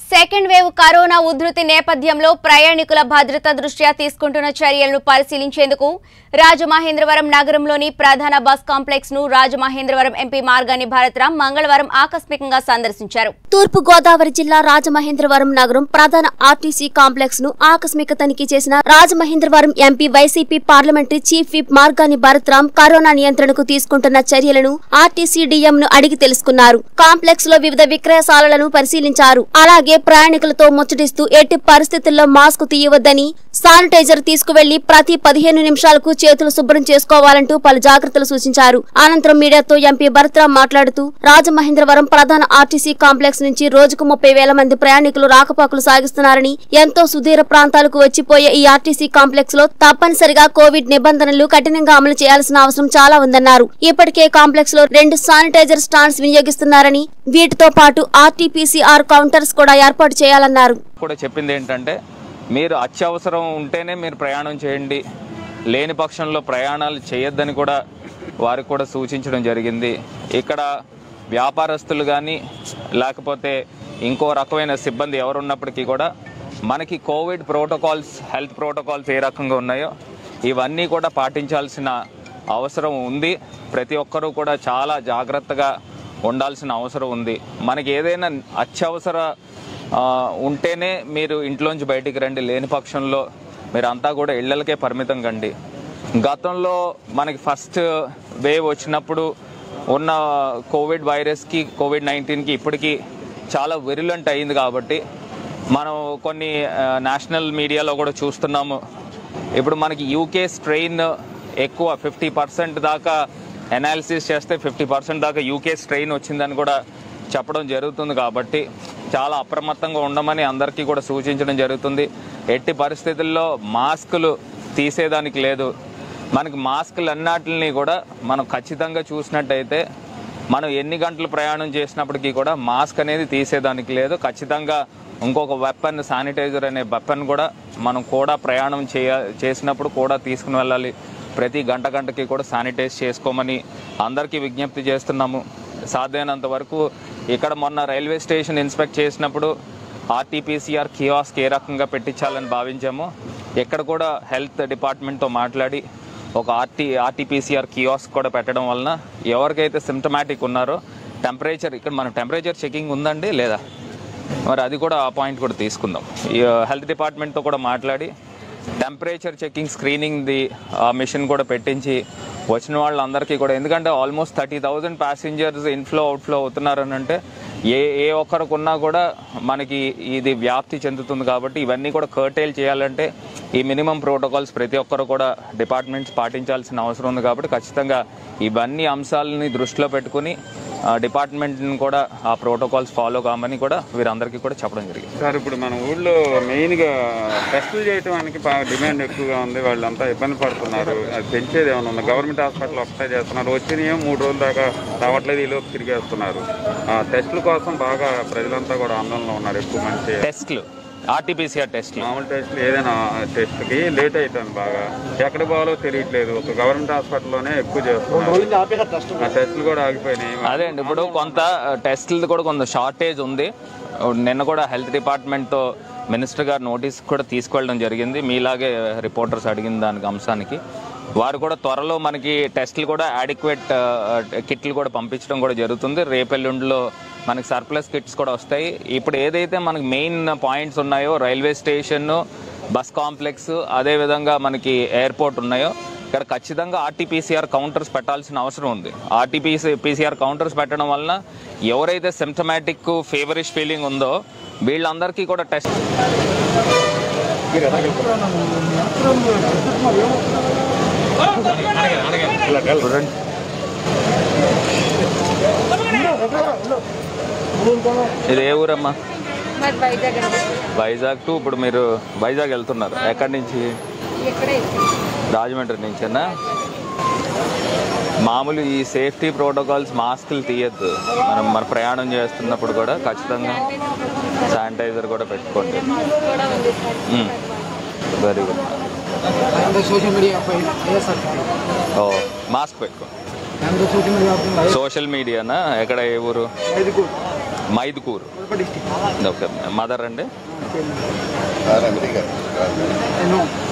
second wave corona ఉధృతి నేపథ్యంలో ప్రయాణికుల భద్రత దృష్ట్యా తీసుకుంటున్న చర్యలను పరిశీలించేందుకు రాజమహేంద్రవరం నగరంలోని ప్రధాన బస్ కాంప్లెక్స్ ను రాజమహేంద్రవరం ఎంపీ మార్గాని భరత్రాం మంగళవారం ఆకస్మికంగా సందర్శించారు తూర్పు గోదావరి జిల్లా రాజమహేంద్రవరం నగరం ప్రధాన ఆర్టీసీ కాంప్లెక్స్ ను ఆకస్మిక తనిఖీ చేసిన Rajamahendravaram MP YCP parliamentary chief whip Margani Bharatram corona నియంత్రణకు తీసుకుంటున్న చర్యలను ఆర్టీసీ డిఎం ను అడిగి తెలుసుకున్నారు కాంప్లెక్స్ లో వివిధ విక్రయశాలలను పరిశీలించారు అలాగే ప్రయాణికులతో ముచ్చటిస్తూ ఎట్టి పరిస్థితుల్లో మాస్క్ తీయవద్దని శానిటైజర్ తీసుకువెళ్లి ప్రతి పదిహేను నిమిషాలకు చేతులు శుభ్రం చేసుకోవాలంటూ పలు జాగ్రత్తలు సూచించారు అనంతరం మీడియాతో ఎంపీ భరత్రాం మాట్లాడుతూ రాజమహేంద్రవరం ప్రధాన ఆర్టీసీ కాంప్లెక్స్ నుంచి రోజుకు ముప్పై వేల మంది ప్రయాణికులు రాకపోకలు సాగిస్తున్నారని ఎంతో సుదూర ప్రాంతాలకు వచ్చిపోయే ఈ ఆర్టీసీ కాంప్లెక్స్ లో తప్పనిసరిగా కోవిడ్ నిబంధనలు కఠినంగా అమలు చేయాల్సిన అవసరం చాలా ఉందన్నారు ఇప్పటికే కాంప్లెక్స్ లో రెండు శానిటైజర్ స్టాండ్స్ వినియోగిస్తున్నారని వీటితో పాటు ఆర్టీపీసీఆర్ కౌంటర్స్ కూడా ఏర్పాటు చేయాలన్నారు కూడా చెప్పింది ఏంటంటే మీరు అత్యవసరం ఉంటేనే మీరు ప్రయాణం చేయండి లేని పక్షంలో ప్రయాణాలు చేయొద్దని కూడా వారికి కూడా సూచించడం జరిగింది ఇక్కడ వ్యాపారస్తులు కానీ లేకపోతే ఇంకో రకమైన సిబ్బంది ఎవరు ఉన్నప్పటికీ కూడా మనకి కోవిడ్ ప్రోటోకాల్స్ హెల్త్ ప్రోటోకాల్స్ ఏ రకంగా ఉన్నాయో ఇవన్నీ కూడా పాటించాల్సిన అవసరం ఉంది ప్రతి ఒక్కరూ కూడా చాలా జాగ్రత్తగా ఉండాల్సిన అవసరం ఉంది మనకి ఏదైనా అత్యవసర ఆ, ఉంటేనే మీరు ఇంట్లోంచి బయటికి రండి లేని పక్షంలో మీరు అంతా కూడా ఇళ్లకే పరిమితం కండి గతంలో మనకి ఫస్ట్ వేవ్ వచ్చినప్పుడు ఉన్న కోవిడ్ వైరస్కి కోవిడ్ నైన్టీన్కి ఇప్పటికీ చాలా వెరిలెంట్ అయింది కాబట్టి మనం కొన్ని నేషనల్ మీడియాలో కూడా చూస్తున్నాము ఇప్పుడు మనకి యూకే స్ట్రెయిన్ ఎక్కువ ఫిఫ్టీ పర్సెంట్ దాకా అనాలిసిస్ చేస్తే ఫిఫ్టీ పర్సెంట్ దాకా యూకే స్ట్రెయిన్ వచ్చిందని కూడా చెప్పడం జరుగుతుంది కాబట్టి చాలా అప్రమత్తంగా ఉండమని అందరికీ కూడా సూచించడం జరుగుతుంది ఎట్టి పరిస్థితుల్లో మాస్కులు తీసేదానికి లేదు మనకి మాస్కులు అన్నిటిని కూడా మనం ఖచ్చితంగా చూసినట్టయితే మనం ఎన్ని గంటలు ప్రయాణం చేసినప్పటికీ కూడా మాస్క్ అనేది తీసేదానికి లేదు ఖచ్చితంగా ఇంకొక వెపన్ శానిటైజర్ అనే వెపన్ కూడా మనం కూడా ప్రయాణం చేయ చేసినప్పుడు కూడా తీసుకుని వెళ్ళాలి ప్రతి గంట గంటకి కూడా శానిటైజ్ చేసుకోమని అందరికీ విజ్ఞప్తి చేస్తున్నాము సాధ్యమైనంత వరకు ఇక్కడ మొన్న రైల్వే స్టేషన్ ఇన్స్పెక్ట్ చేసినప్పుడు ఆర్టీపీసీఆర్ కియాస్క్ ఏ రకంగా పెట్టించాలని భావించాము ఇక్కడ కూడా హెల్త్ డిపార్ట్మెంట్తో మాట్లాడి ఒక ఆర్టీ ఆర్టీపీసీఆర్ కియాస్క్ కూడా పెట్టడం వలన ఎవరికైతే సిమ్టమాటిక్ ఉన్నారో టెంపరేచర్ ఇక్కడ మన టెంపరేచర్ చెకింగ్ ఉందండి లేదా మరి అది కూడా ఆ పాయింట్ కూడా తీసుకుందాం ఈ హెల్త్ డిపార్ట్మెంట్తో కూడా మాట్లాడి టెంపరేచర్ చెకింగ్ స్క్రీనింగ్ది ఆ మిషన్ కూడా పెట్టించి వచ్చిన వాళ్ళందరికీ కూడా ఎందుకంటే almost thirty thousand passengers inflow outflow అవుతున్నారని అంటే ఏ ఏ ఒక్కరికి ఉన్నా కూడా మనకి ఇది వ్యాప్తి చెందుతుంది కాబట్టి ఇవన్నీ కూడా కర్టైల్ చేయాలంటే ఈ మినిమం ప్రోటోకాల్స్ ప్రతి ఒక్కరు కూడా డిపార్ట్మెంట్స్ పాటించాల్సిన అవసరం ఉంది కాబట్టి ఖచ్చితంగా ఇవన్నీ అంశాలని దృష్టిలో పెట్టుకుని డిపార్ట్మెంట్ని కూడా ఆ ప్రోటోకాల్స్ ఫాలో కామని కూడా వీరందరికీ కూడా చెప్పడం జరిగింది సార్ ఇప్పుడు మన ఊళ్ళో మెయిన్గా టెస్టులు చేయడానికి బాగా డిమాండ్ ఎక్కువగా ఉంది వాళ్ళంతా ఇబ్బంది పడుతున్నారు అది పెంచేది ఏమైనా ఉంది గవర్నమెంట్ హాస్పిటల్ ఒకటే చేస్తున్నారు వచ్చినవి మూడు రోజుల దాకా రావట్లేదు ఈ లోపు తిరిగేస్తున్నారు ఆ టెస్టుల కోసం బాగా ప్రజలంతా కూడా ఆందోళనలో ఉన్నారు ఎక్కువ మంచి టెస్ట్లు ఆర్టీపీసీఆర్ టెస్ట్లు మామూలు టెస్టులు ఏదైనా టెస్ట్కి లేట్ అవుతుంది బాగా ఎక్కడ పోవాలో తెలియట్లేదు ఒక గవర్నమెంట్ హాస్పిటల్లోనే ఎక్కువ చేస్తున్నారు ఆ టెస్టులు కూడా ఆగిపోయినాయి అదే అండి ఇప్పుడు కొంత టెస్టులది కూడా కొంత షార్టేజ్ ఉంది నిన్న కూడా హెల్త్ డిపార్ట్మెంట్తో మినిస్టర్ గారు నోటీస్ కూడా తీసుకెళ్ళడం జరిగింది మీలాగే రిపోర్టర్స్ అడిగిన దానికి అంశానికి వారు కూడా త్వరలో మనకి టెస్టులు కూడా అడిక్వేట్ కిట్లు కూడా పంపించడం కూడా జరుగుతుంది రేపెల్లుండిలో మనకి సర్ప్లస్ కిట్స్ కూడా వస్తాయి ఇప్పుడు ఏదైతే మనకి మెయిన్ పాయింట్స్ ఉన్నాయో రైల్వే స్టేషన్ బస్ కాంప్లెక్స్ అదేవిధంగా మనకి ఎయిర్పోర్ట్ ఉన్నాయో ఇక్కడ ఖచ్చితంగా ఆర్టీపీసీఆర్ కౌంటర్స్ పెట్టాల్సిన అవసరం ఉంది ఆర్టీపీసీ పీసీఆర్ కౌంటర్స్ పెట్టడం వలన ఎవరైతే సిమ్టమాటిక్ ఫేవరిష్ ఫీలింగ్ ఉందో వీళ్ళందరికీ కూడా టెస్ట్ చూడండి ఇది ఏ ఊరమ్మా మరి వైజాగ్ అండి వైజాగ్ టు ఇప్పుడు మీరు వైజాగ్ వెళ్తున్నారు ఎక్కడి నుంచి ఇక్కడే రాజమండ్రి నుంచేనా మామూలు ఈ సేఫ్టీ ప్రోటోకాల్స్ మాస్కులు తీయద్దు మనం మన ప్రయాణం చేస్తున్నప్పుడు కూడా ఖచ్చితంగా శానిటైజర్ కూడా పెట్టుకోండి కూడా ఉంది sir very good and social media పై సార్ ఓ మాస్క్ పెట్టుకో అండ్ సోషల్ మీడియా సోషల్ మీడియానా ఎక్కడ ఏ ఊరు ఐదుకు మైదుకూరు డిస్టిక్ ఓకే మదర్ అండి ఎన్నో